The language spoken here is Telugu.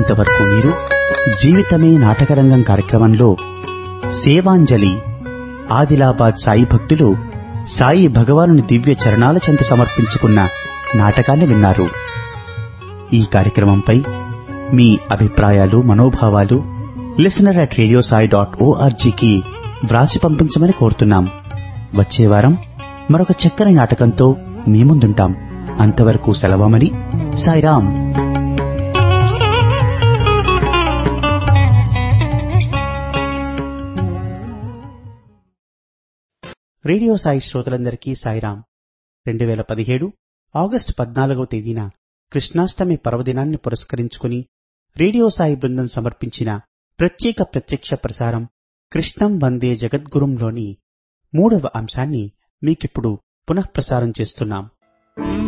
ఇంతవరకు మీరు జీవితమే నాటకరంగం కార్యక్రమంలో సేవాంజలి ఆదిలాబాద్ సాయి భక్తులు సాయి భగవానుని దివ్య చరణాల చెంత సమర్పించుకున్న నాటకాన్ని విన్నారు ఈ కార్యక్రమంపై మీ అభిప్రాయాలు మనోభావాలు listener at radio Sai dot ఓఆర్జీకి వ్రాసి పంపించమని కోరుతున్నాం వచ్చే వారం మరొక చక్కని నాటకంతో మీ ముందుంటాం అంతవరకు సెలవమని సాయిరాం రేడియో సాయి శ్రోతలందరికీ సాయిరాం రెండు వేల పదిహేడు ఆగస్టు పద్నాలుగవ తేదీన కృష్ణాష్టమి పర్వదినాన్ని పురస్కరించుకుని రేడియో సాయి బృందం సమర్పించిన ప్రత్యేక ప్రత్యక్ష ప్రసారం కృష్ణం వందే జగద్గురుంలోని మూడవ అంశాన్ని మీకిప్పుడు పునఃప్రసారం చేస్తున్నాం